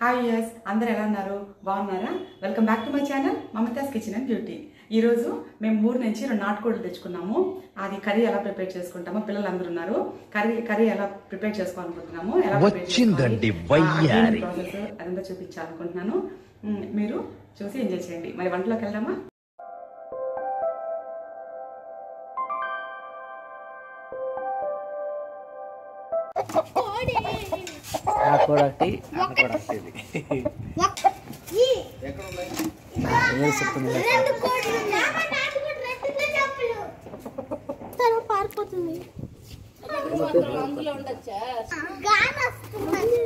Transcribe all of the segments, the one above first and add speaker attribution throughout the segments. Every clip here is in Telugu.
Speaker 1: హాయ్ యస్ అందరు ఎలా ఉన్నారు బాగున్నారా welcome back to my channel Mamatha's kitchen and beauty ఈరోజు మేము ఊరు నుంచి రెండు నాటుకోళ్ళు తెచ్చుకున్నాము అది కర్రీ ఎలా ప్రిపేర్ చేసుకుంటామో పిల్లలు అందరూ ఉన్నారు కర్రీ కర్రీ ఎలా ప్రిపేర్ చేసుకోవాలనుకుంటున్నాము ఎలా prepare
Speaker 2: వచ్చిందండి
Speaker 1: చేసుకోవాలి, ఆ,
Speaker 2: వయ్యారి.
Speaker 1: cleaning ప్రాసెస్ అదంతా చూపించాలనుకుంటున్నాను మ్, మీరు చూసి ఎంజాయ్ చేయండి మరి వంటలోకి వెళ్దామా
Speaker 2: నాకు కూడా ఒకటి నాకు కూడా ఒకటి ఇది. ఏం చెప్తుంది
Speaker 3: రెండు కోట్లు ఉన్నాయి. నాకు కూడా రెండు చెప్పులు. తను పారిపోతుంది గాలి వస్తుంది.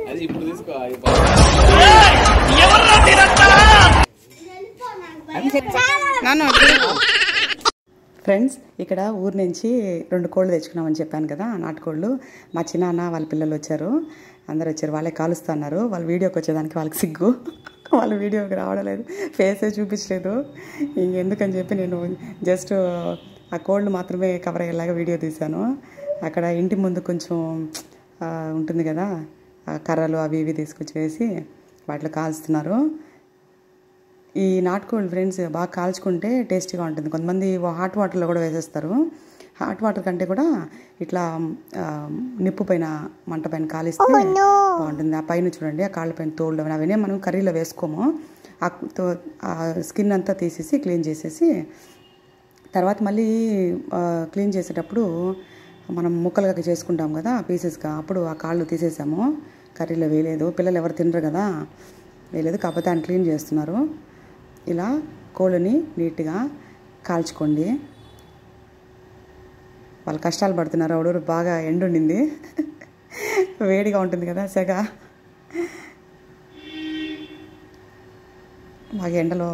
Speaker 3: వెళ్ళిపో నాకు భయం.
Speaker 1: ఫ్రెండ్స్ ఇక్కడ ఊరు నుంచి రెండు కోళ్ళు తెచ్చుకున్నామని చెప్పాను కదా ఆ నాటుకోళ్ళు మా చిన్నాన్న వాళ్ళ పిల్లలు వచ్చారు అందరు వచ్చారు వాళ్ళే కాలుస్తున్నారు వాళ్ళ వీడియోకి వచ్చేదానికి వాళ్ళకి సిగ్గు వాళ్ళ వీడియోకి రావడం లేదు ఫేసే చూపించలేదు ఎందుకని చెప్పి నేను జస్ట్ ఆ కోళ్ళు మాత్రమే కవర్ అయ్యేలాగా వీడియో తీశాను అక్కడ ఇంటి ముందు కొంచెం ఆ, ఉంటుంది కదా ఆ కర్రలు అవి ఇవి తీసుకొచ్చి వేసి వాటిలో కాల్స్తున్నారు ఈ నాటుకోళ్ళు ఫ్రెండ్స్ బాగా కాల్చుకుంటే టేస్టీగా ఉంటుంది కొంతమంది హాట్ వాటర్లో కూడా వేసేస్తారు హాట్ వాటర్ కంటే కూడా ఇట్లా ఆ, నిప్పు పైన మంట పైన కాలిస్తే బాగుంటుంది ఆ పైన చూడండి ఆ కాళ్ళ పైన తోళ్ళు అవి అవన్నీ మనం కర్రీలో వేసుకోము ఆ తో- ఆ స్కిన్ అంతా తీసేసి క్లీన్ చేసేసి తర్వాత మళ్ళీ ఆ, క్లీన్ చేసేటప్పుడు మనం ముక్కలుగా చేసుకుంటాం కదా పీసెస్గా అప్పుడు ఆ కాళ్ళు తీసేసాము కర్రీలో వేయలేదు పిల్లలు ఎవరు తినరు కదా వేయలేదు కాకపోతే ఆయన క్లీన్ చేస్తున్నారు ఇలా కోళ్ళని నీట్గా కాల్చుకోండి వాళ్ళు కష్టాలు పడుతున్నారు ఆవిడ బాగా ఎండుండింది వేడిగా ఉంటుంది కదా సెగ బాగా ఎండలో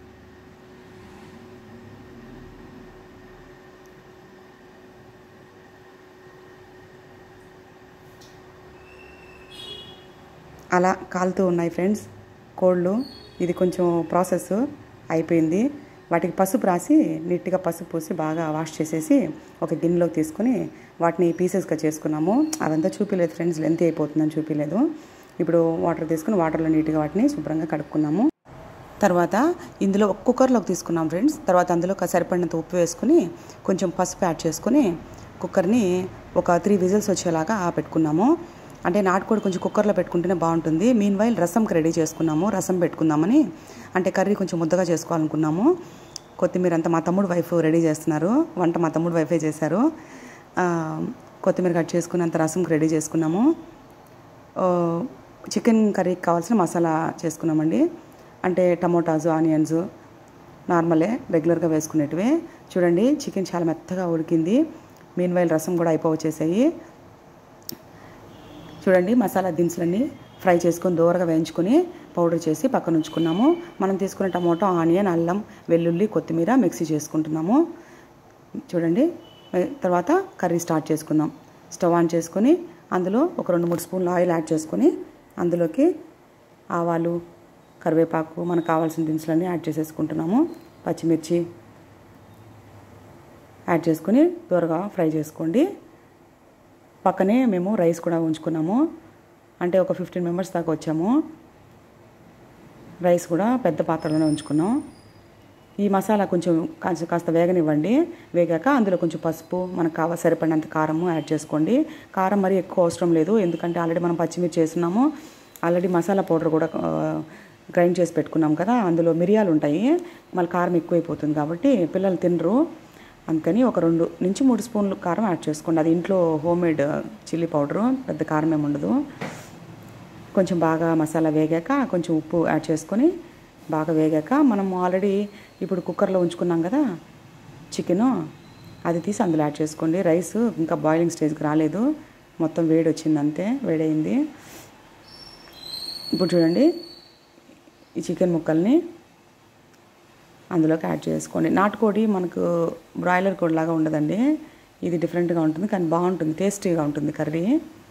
Speaker 1: అలా కాలుతూ ఉన్నాయి ఫ్రెండ్స్ కోళ్ళు ఇది కొంచెం ప్రాసెస్ అయిపోయింది వాటికి పసుపు రాసి నీట్గా పసుపు పూసి బాగా వాష్ చేసేసి ఒక గిన్నెలోకి తీసుకొని వాటిని పీసెస్గా చేసుకున్నాము అదంతా చూపించలేదు ఫ్రెండ్స్ లెంత్ అయిపోతుందని చూపించలేదు ఇప్పుడు వాటర్ తీసుకుని వాటర్లో నీట్గా వాటిని శుభ్రంగా కడుక్కున్నాము తర్వాత ఇందులో ఒక కుక్కర్లోకి తీసుకున్నాం ఫ్రెండ్స్ తర్వాత అందులో ఒక సరిపడినంత ఉప్పు వేసుకుని కొంచెం పసుపు యాడ్ చేసుకుని కుక్కర్ని ఒక త్రీ విజిల్స్ వచ్చేలాగా పెట్టుకున్నాము అంటే నాటుకోడి కొంచెం కుక్కర్లో పెట్టుకుంటేనే బాగుంటుంది మీన్ వైల్ రసంకి రెడీ చేసుకున్నాము రసం పెట్టుకుందామని అంటే కర్రీ కొంచెం ముద్దగా చేసుకోవాలనుకున్నాము కొత్తిమీర అంతా మా తమ్ముడు వైఫ్ రెడీ చేస్తున్నారు వంట మా తమ్ముడు వైఫే చేశారు ఆ, కొత్తిమీర కట్ చేసుకుని అంత రసంకి రెడీ చేసుకున్నాము ఆ, చికెన్ కర్రీకి కావాల్సిన మసాలా చేసుకున్నామండి అంటే టమోటాస్ ఆనియన్స్ నార్మలే రెగ్యులర్గా వేసుకునేటివే చూడండి చికెన్ చాలా మెత్తగా ఉడికింది మీన్ వైల్ రసం కూడా అయిపోవచ్చేసాయి చూడండి మసాలా దినుసులన్నీ ఫ్రై చేసుకొని దూరగా వేయించుకొని పౌడర్ చేసి పక్కన ఉంచుకున్నాము మనం తీసుకున్న టమోటా ఆనియన్ అల్లం వెల్లుల్లి కొత్తిమీర మిక్సీ చేసుకుంటున్నాము చూడండి ఏ- తర్వాత కర్రీ స్టార్ట్ చేసుకుందాం స్టవ్ ఆన్ చేసుకొని అందులో ఒక రెండు మూడు స్పూన్లు ఆయిల్ యాడ్ చేసుకొని అందులోకి ఆవాలు కరివేపాకు మనకు కావాల్సిన దినుసులన్నీ యాడ్ చేసేసుకుంటున్నాము పచ్చిమిర్చి యాడ్ చేసుకొని దూరగా ఫ్రై చేసుకోండి పక్కనే మేము రైస్ కూడా ఉంచుకున్నాము అంటే ఒక ఫిఫ్టీన్ మెంబర్స్ దాకా వచ్చాము రైస్ కూడా పెద్ద పాత్రలోనే ఉంచుకున్నాం ఈ మసాలా కొంచెం కాస్త కాస్త వేగనివ్వండి వేగాక అందులో కొంచెం పసుపు మనకు కావ సరిపడినంత కారము యాడ్ చేసుకోండి కారం మరి ఎక్కువ అవసరం లేదు ఎందుకంటే ఆల్రెడీ మనం పచ్చిమిర్చి చేస్తున్నాము ఆల్రెడీ మసాలా పౌడర్ కూడా గ్రైండ్ చేసి పెట్టుకున్నాం కదా అందులో మిరియాలు ఉంటాయి మళ్ళీ కారం ఎక్కువైపోతుంది కాబట్టి పిల్లలు తినరు అందుకని ఒక రెండు నుంచి మూడు స్పూన్లు కారం యాడ్ చేసుకోండి అది ఇంట్లో హోమ్ మేడ్ చిల్లీ పౌడరు పెద్ద కారం ఏమి ఉండదు కొంచెం బాగా మసాలా వేగాక కొంచెం ఉప్పు యాడ్ చేసుకొని బాగా వేగాక మనం ఆల్రెడీ ఇప్పుడు కుక్కర్లో ఉంచుకున్నాం కదా చికెను అది తీసి అందులో యాడ్ చేసుకోండి రైస్ ఇంకా బాయిలింగ్ స్టేజ్కి రాలేదు మొత్తం వేడి వచ్చింది అంతే వేడైంది ఇప్పుడు చూడండి ఈ చికెన్ ముక్కల్ని అందులోకి యాడ్ చేసుకోండి నాటుకోడి మనకు బ్రాయిలర్ కోడి లాగా ఉండదండి ఇది డిఫరెంట్గా ఉంటుంది కానీ బాగుంటుంది టేస్టీగా ఉంటుంది కర్రీ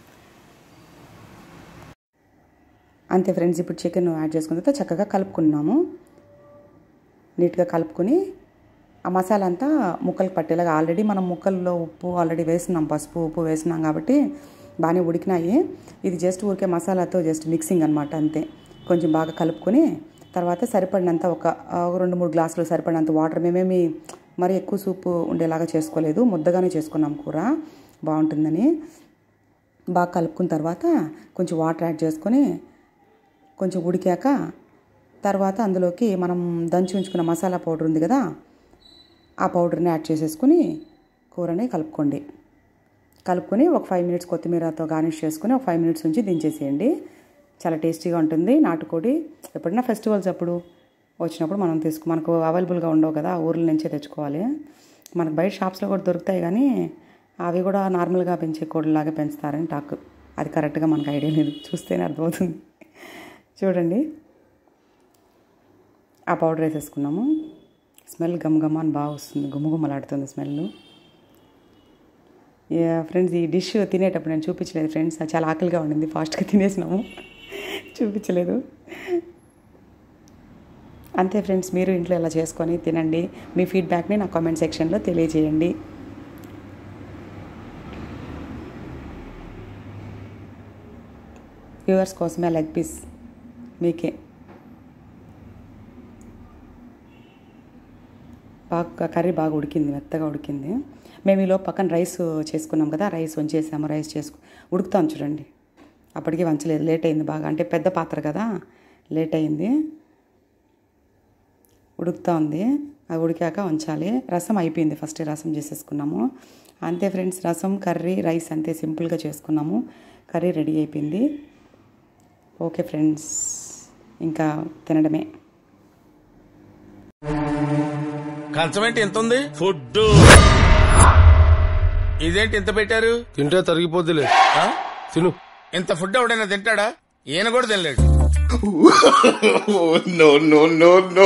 Speaker 1: అంతే ఫ్రెండ్స్ ఇప్పుడు చికెన్ యాడ్ చేసుకున్న తర్వాత చక్కగా కలుపుకున్నాము నీట్గా కలుపుకొని ఆ మసాలా అంతా ముక్కలకు పట్టేలాగా ఆల్రెడీ మనం ముక్కల్లో ఉప్పు ఆల్రెడీ వేసినాం పసుపు ఉప్పు వేసినాం కాబట్టి బాగానే ఉడికినాయి ఇది జస్ట్ ఊరికే మసాలాతో జస్ట్ మిక్సింగ్ అనమాట అంతే కొంచెం బాగా కలుపుకొని తర్వాత సరిపడినంత ఒక ఆ, ఒక రెండు మూడు గ్లాసులు సరిపడినంత వాటర్ మేమేమి మరి ఎక్కువ సూపు ఉండేలాగా చేసుకోలేదు ముద్దగానే చేసుకున్నాం కూర బాగుంటుందని బాగా కలుపుకున్న తర్వాత కొంచెం వాటర్ యాడ్ చేసుకొని కొంచెం ఉడికాక తర్వాత అందులోకి మనం దంచి ఉంచుకున్న మసాలా పౌడర్ ఉంది కదా ఆ పౌడర్ని యాడ్ చేసేసుకుని కూరని కలుపుకోండి కలుపుకొని ఒక ఫైవ్ మినిట్స్ కొత్తిమీరతో గార్నిష్ చేసుకుని ఒక ఫైవ్ మినిట్స్ ఉంచి దించేసేయండి చాలా టేస్టీగా ఉంటుంది నాటుకోడి ఎప్పుడైనా ఫెస్టివల్స్ అప్పుడు వచ్చినప్పుడు మనం తీసుకు మనకు అవైలబుల్గా ఉండవు కదా ఊర్ల నుంచే తెచ్చుకోవాలి మనకు బయట షాప్స్లో కూడా దొరుకుతాయి కానీ అవి కూడా నార్మల్గా పెంచే కోడిలాగా పెంచుతారని టాక్ అది కరెక్ట్గా మనకు ఐడియా లేదు చూస్తేనే అర్థమవుతుంది చూడండి ఆ పౌడర్ వేసేసుకున్నాము స్మెల్ గమగమ అని బాగా వస్తుంది గుమగుమలాడుతుంది స్మెల్ ఫ్రెండ్స్ ఈ డిష్ తినేటప్పుడు నేను చూపించలేదు ఫ్రెండ్స్ చాలా ఆకలిగా ఉండింది ఫాస్ట్గా తినేసినాము చూపించలేదు అంతే ఫ్రెండ్స్ మీరు ఇంట్లో ఇలా చేసుకొని తినండి మీ ఫీడ్బ్యాక్ని నా కామెంట్ సెక్షన్లో తెలియజేయండి వ్యూవర్స్ కోసమే లెగ్ పీస్ మీకే బాగా కర్రీ బాగా ఉడికింది మెత్తగా ఉడికింది మేము ఈలో పక్కన రైస్ చేసుకున్నాం కదా రైస్ వంచేసాము రైస్ చేసుకు ఉడుకుతాం చూడండి అప్పటికి వంచలేదు లేట్ అయింది బాగా అంటే పెద్ద పాత్ర కదా లేట్ అయింది ఉడుకుతా ఉంది అది ఉడికాక వంచాలి రసం అయిపోయింది ఫస్ట్ రసం చేసేసుకున్నాము అంతే ఫ్రెండ్స్ రసం కర్రీ రైస్ అంతే సింపుల్గా చేసుకున్నాము కర్రీ రెడీ అయిపోయింది ఓకే ఫ్రెండ్స్ ఇంకా తినడమే
Speaker 4: కంచం ఏంటి ఎంత ఉంది ఫుడ్ ఇదేంటి ఇంత పెట్టారు
Speaker 5: తింటే తరిగిపోద్దిలే
Speaker 4: ఆ?
Speaker 5: తిను
Speaker 4: ఇంత ఫుడ్ ఎవడైనా తింటాడా ఈయన కూడా తినలేడు
Speaker 6: no, no, no, no.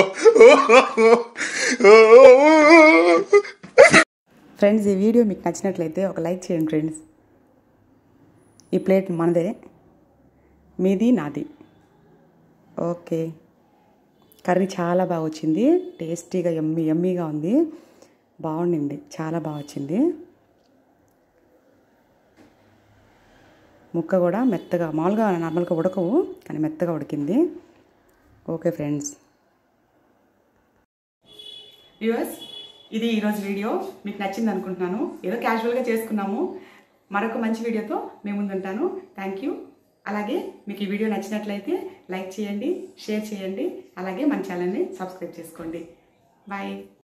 Speaker 1: Friends ఈ వీడియో మీకు నచ్చినట్లయితే ఒక లైక్ చేయండి ఫ్రెండ్స్ ఈ ప్లేట్ మనదే మీది నాది ఓకే కర్రీ చాలా బాగా వచ్చింది టేస్టీగా ఎమ్మి ఎమ్మీగా ఉంది బాగుండింది చాలా బాగా వచ్చింది ముక్క కూడా మెత్తగా మామూలుగా నార్మల్గా ఉడకవు కానీ మెత్తగా ఉడికింది ఓకే ఫ్రెండ్స్ వ్యూవర్స్ ఇది ఈరోజు వీడియో మీకు నచ్చింది అనుకుంటున్నాను ఏదో క్యాజువల్గా చేసుకున్నాము మరొక మంచి వీడియోతో మేము ముందుంటాను థ్యాంక్ యూ అలాగే మీకు ఈ వీడియో నచ్చినట్లయితే లైక్ చేయండి షేర్ చేయండి అలాగే మన ఛానల్ని సబ్స్క్రైబ్ చేసుకోండి బాయ్